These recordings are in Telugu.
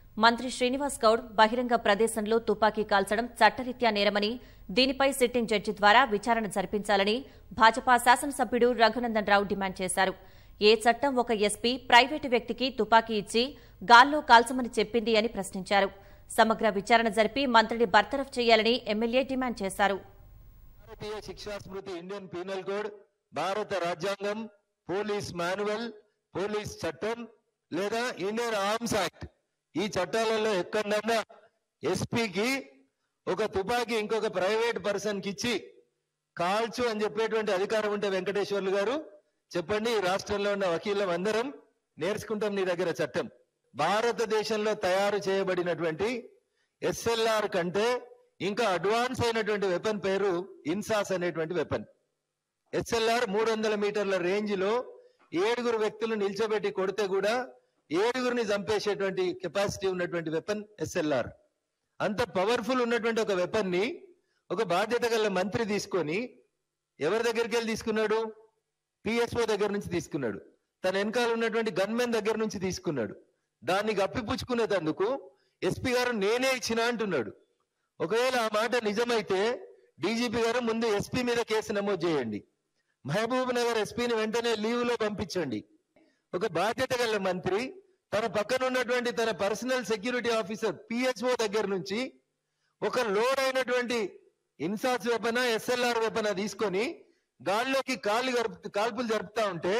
మంత్రి శ్రీనివాస్ గౌడ్ బహిరంగ ప్రదేశంలో తుపాకీ కాల్చడం చట్టరీత్యా నేరమని దీనిపై సిట్టింగ్ జడ్జి ద్వారా విచారణ జరిపించాలని భాజపా శాసనసభ్యుడు రఘునందన్ రావు డిమాండ్ చేశారు ఏ చట్టం ఒక ఎస్పీ ప్రైవేటు వ్యక్తికి తుపాకీ ఇచ్చి గాల్లో కాల్చమని చెప్పింది అని ప్రశ్నించారు సమగ్ర విచారణ జరిపి మంత్రిని బర్తరఫ్ చేయాలని ఎమ్మెల్యే డిమాండ్ చేశారు భారతీయ శిక్షా స్మృతి ఇండియన్ పీనల్ కోడ్ భారత రాజ్యాంగం పోలీస్ మాన్యువల్ పోలీస్ చట్టం లేదా ఇండియన్ ఆర్మ్స్ యాక్ట్ ఈ చట్టాలలో ఎక్కడన్నా ఎస్పీకి ఒక తుపాకీ ఇంకొక ప్రైవేట్ పర్సన్ కి ఇచ్చి కాల్చు అని చెప్పేటువంటి అధికారం ఉంటే వెంకటేశ్వర్లు గారు చెప్పండి ఈ రాష్ట్రంలో ఉన్న వకీలం అందరం నేర్చుకుంటాం నీ దగ్గర చట్టం భారతదేశంలో తయారు చేయబడినటువంటి ఎస్ఎల్ఆర్ కంటే ఇంకా అడ్వాన్స్ అయినటువంటి వెపన్ పేరు ఇన్సాస్ అనేటువంటి వెపన్ ఎస్ఎల్ఆర్ మూడు వందల మీటర్ల రేంజ్ లో ఏడుగురు వ్యక్తులు నిల్చోబెట్టి కొడితే కూడా ఏడుగురిని చంపేసేటువంటి కెపాసిటీ ఉన్నటువంటి వెపన్ ఎస్ఎల్ఆర్ అంత పవర్ఫుల్ ఉన్నటువంటి ఒక వెపన్ ని ఒక బాధ్యత గల మంత్రి తీసుకొని ఎవరి దగ్గరికి వెళ్ళి తీసుకున్నాడు పిఎస్ఓ దగ్గర నుంచి తీసుకున్నాడు తన వెనకాల ఉన్నటువంటి గన్మెన్ దగ్గర నుంచి తీసుకున్నాడు దాన్ని గప్పిపుచ్చుకునేందుకు ఎస్పీ గారు నేనే ఇచ్చిన అంటున్నాడు ఒకవేళ ఆ మాట నిజమైతే డీజీపీ గారు ముందు ఎస్పీ మీద కేసు నమోదు చేయండి మహబూబ్ నగర్ ఎస్పీని వెంటనే లీవ్ లో పంపించండి ఒక బాధ్యత గల మంత్రి తన పక్కన ఉన్నటువంటి తన పర్సనల్ సెక్యూరిటీ ఆఫీసర్ పిహెచ్ఓ దగ్గర నుంచి ఒక లోడ్ అయినటువంటి ఇన్సాస్ వెపన ఎస్ఎల్ఆర్ వెపన తీసుకొని గాల్లోకి కాళ్ళు గరుపు కాల్పులు జరుపుతా ఉంటే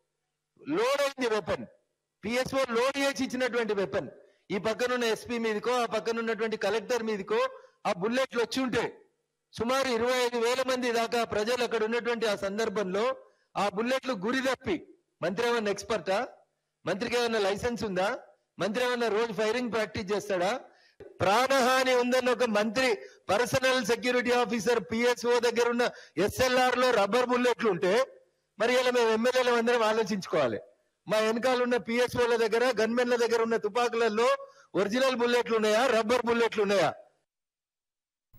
లోడ్ అయింది వెపన్ పిఎస్ఓ లోడ్ చేసి ఇచ్చినటువంటి వెపన్ ఈ పక్కనున్న ఎస్పీ మీదకో ఆ పక్కన ఉన్నటువంటి కలెక్టర్ మీదకో ఆ బుల్లెట్లు వచ్చి ఉంటే సుమారు ఇరవై ఐదు వేల మంది దాకా ప్రజలు అక్కడ ఉన్నటువంటి ఆ సందర్భంలో ఆ బుల్లెట్లు గురి తప్పి మంత్రి ఏమన్నా ఎక్స్పర్టా మంత్రికి ఏమన్నా లైసెన్స్ ఉందా మంత్రి ఏమన్నా రోజు ఫైరింగ్ ప్రాక్టీస్ చేస్తాడా ప్రాణహాని ఉందన్న ఒక మంత్రి పర్సనల్ సెక్యూరిటీ ఆఫీసర్ పిఎస్ఓ దగ్గర ఉన్న ఎస్ఎల్ఆర్ లో రబ్బర్ బుల్లెట్లు ఉంటే మరి ఇలా మేము ఎమ్మెల్యేలు అందరం ఆలోచించుకోవాలి మా వెనకాల ఉన్న పిఎస్ఓల దగ్గర గన్మెన్ల దగ్గర ఉన్న తుపాకులలో ఒరిజినల్ బుల్లెట్లు ఉన్నాయా రబ్బర్ బుల్లెట్లు ఉన్నాయా